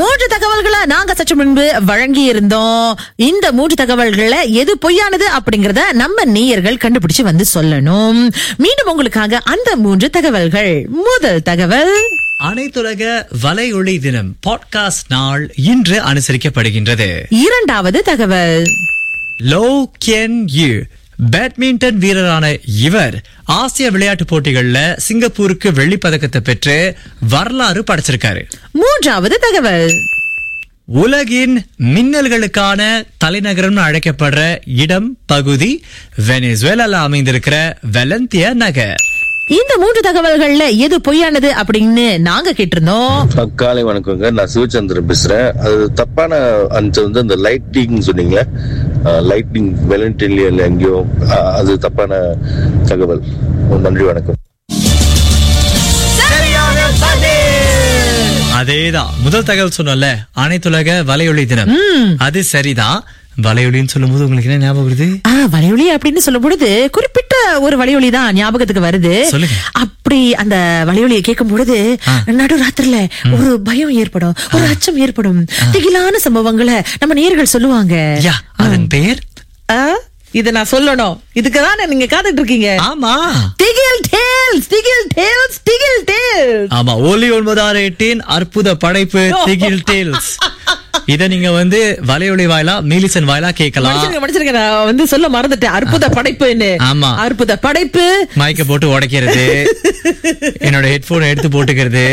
மூன்று தகவல்களை நாங்க சற்று முன்பு வழங்கி இருந்தோம் இந்த மூன்று தகவல்களை எது பொய்யானது அப்படிங்கறத நம்ம நேயர்கள் கண்டுபிடிச்சு வந்து சொல்லணும் மீண்டும் உங்களுக்காக அந்த மூன்று தகவல்கள் முதல் தகவல் அனைத்துலக வலையொளி தினம் பாட்காஸ்ட் நாள் இன்று அனுசரிக்கப்படுகின்றது இரண்டாவது தகவல் லோ கியன் யூ பேட்மிண்டன் வீரரான இவர் ஆசிய விளையாட்டுப் போட்டிகள்ல சிங்கப்பூருக்கு வெள்ளிப் பதக்கத்தை பெற்று வரலாறு படைச்சிருக்காரு மூன்றாவது தகவல் உலகின் மின்னல்களுக்கான தலைநகரம்னு அழைக்கப்படுற இடம் பகுதி வெனிசுவேலால அமைந்திருக்கிற வெலந்தியா நகர் இந்த மூன்று தகவல்கள்ல எது பொய்யானது அப்படின்னு நாங்க கேட்டிருந்தோம் காலை வணக்கங்க நான் சிவச்சந்திரன் பேசுறேன் அது தப்பான அன்சர் வந்து அந்த லைட்டிங் சொன்னீங்களே லைட்டிங் வெலண்டிலியல் எங்கேயோ அஹ், அது தப்பான தகவல் நன்றி வணக்கம் அதேதான் முதல் தகவல் சொன்னோம்ல அனைத்துலக வலையொலி தினம் அது சரிதான் வலையொலின்னு சொல்லும்போது உங்களுக்கு என்ன ஞாபகம் வருது ஆ, வலையொலி அப்படின்னு சொல்லும் பொழுது குறிப்பிட்ட ஒரு வலையொலி தான் ஞாபகத்துக்கு வருது சொல்லுங்க. அப்படி அந்த வலையொலியை கேட்கும் பொழுது நடு ராத்திரில ஒரு பயம் ஏற்படும் ஒரு அச்சம் ஏற்படும் திகிலான சம்பவங்களை நம்ம நேர்கள் சொல்லுவாங்க யா அதன் பெயர் ஆ, இத நான் சொல்லணும் இதுக்கு தானே நீங்க காத்துட்டு இருக்கீங்க ஆமா திகில் டேல்ஸ் திகில் டேல்ஸ் திகில் டேல்ஸ் ஆமா ஒலி ஒன்பதாறு எட்டின் அற்புத படைப்பு திகில் டேல்ஸ் இத நீங்க வந்து வலையொலி வாயிலா மீலிசன் வாயிலா கேட்கலாம் மனுஷங்க மனுஷங்க நான் வந்து சொல்ல மறந்துட்டேன் அற்புத படைப்புன்னு ஆமா. அற்புத படைப்பு மைக்க போட்டு உடைக்கிறது என்னோட ஹெட்போன் எடுத்து போட்டுக்கிறது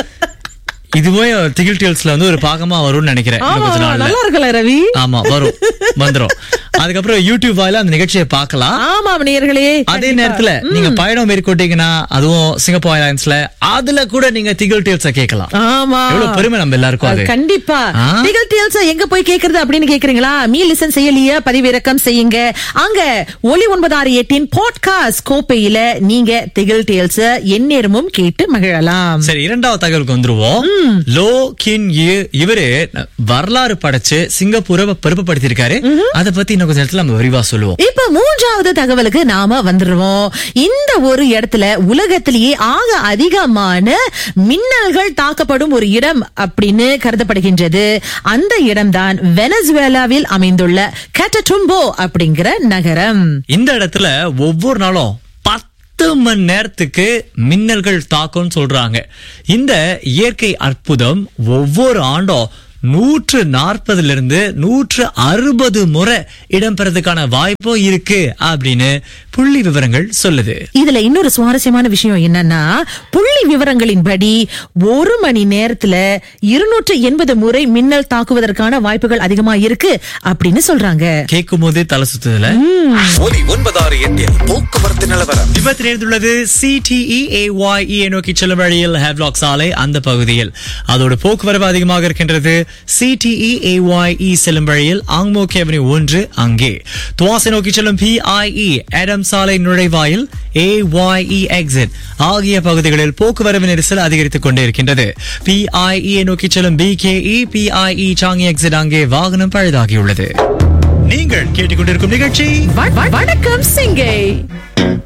இதுவே திகில் டேல்ஸ்ல வந்து ஒரு பாகமா வரும்னு நினைக்கிறேன் இன்னும் ஆமா கொஞ்ச ஆமா, நாள்ல நல்லா இருக்கல ரவி ஆமா வரும் வந்துரும் அதுக்கப்புறம் யூடியூப் வாயில அந்த நிகழ்ச்சியை பார்க்கலாம் ஆமா நேயர்களே அதே நேரத்துல நீங்க பயணம் மேற்கொண்டீங்கன்னா அதுவும் சிங்கப்பூர் ஏர்லைன்ஸ்ல அதுல கூட நீங்க திகில் டேல்ஸ கேட்கலாம் ஆமா எவ்வளவு பெருமை நம்ம எல்லாருக்கும் அது கண்டிப்பா ஆ? திகழ் டேல்ஸ் எங்க போய் கேக்குறது அப்படின்னு கேக்குறீங்களா மீ லிசன் செய்யலையா பதிவிறக்கம் செய்யுங்க அங்க ஒலி ஒன்பதாறு எட்டின் பாட்காஸ்ட் கோப்பையில நீங்க திகழ் டேல்ஸ் எந்நேரமும் கேட்டு மகிழலாம் சரி இரண்டாவது தகவலுக்கு வந்துருவோம் லோ கின் யூ இவரு வரலாறு படைச்சு சிங்கப்பூரை பெருமைப்படுத்தியிருக்காரு அத பத்தி இன்னும் கொஞ்ச நேரத்துல நம்ம விரிவா சொல்லுவோம் இப்ப மூன்றாவது தகவலுக்கு நாம வந்துருவோம் இந்த ஒரு இடத்துல உலகத்திலேயே ஆக அதிகமான மின்னல்கள் தாக்கப்படும் ஒரு இடம் அப்படின்னு கருதப்படுகின்றது அந்த இடம்தான் வெனசுவேலாவில் அமைந்துள்ள கேட்டடும்போ அப்படிங்கிற நகரம் இந்த இடத்துல ஒவ்வொரு நாளும் பத்து மணி நேரத்துக்கு மின்னல்கள் தாக்கும்னு சொல்றாங்க இந்த இயற்கை அற்புதம் ஒவ்வொரு ஆண்டும் நூற்று நாற்பதுல இருந்து நூற்று அறுபது முறை இடம்பெறதுக்கான வாய்ப்பும் இருக்கு அப்படின்னு புள்ளி விவரங்கள் சொல்லுது இதுல இன்னொரு சுவாரஸ்யமான விஷயம் என்னன்னா புள்ளி விவரங்களின்படி ஒரு மணி நேரத்துல இருநூற்று எண்பது முறை மின்னல் தாக்குவதற்கான வாய்ப்புகள் அதிகமா இருக்கு அப்படின்னு சொல்றாங்க கேட்கும் போதே தலை சுத்துதுல ஒலி ஒன்பதாறு எட்டில் போக்குவரத்து நிலவரம் விபத்து நேர்ந்துள்ளது சிடிஇஏஒய்இ நோக்கி செல்லும் வழியில் ஹேவ்லாக் சாலை அந்த பகுதியில் அதோட போக்குவரவு அதிகமாக இருக்கின்றது சிடிஇஏஒய்இ செல்லும் வழியில் ஆங்மோக் அவென்யூ ஒன்று அங்கே துவாசை நோக்கி செல்லும் பிஐஇ ஆடம் சாலை நுழைவாயில் ஏஒய்இ எக்ஸிட் ஆகிய பகுதிகளில் போக்குவரவு நெரிசல் அதிகரித்துக் கொண்டே இருக்கின்றது பிஐஇ நோக்கி செல்லும் பிகேஇ பிஐஇ சாங்கி எக்ஸிட் அங்கே வாகனம் பழுதாகியுள்ளது நீங்கள் கேட்டுக்கொண்டிருக்கும் நிகழ்ச்சி வ- வ- வணக்கம் சிங்கை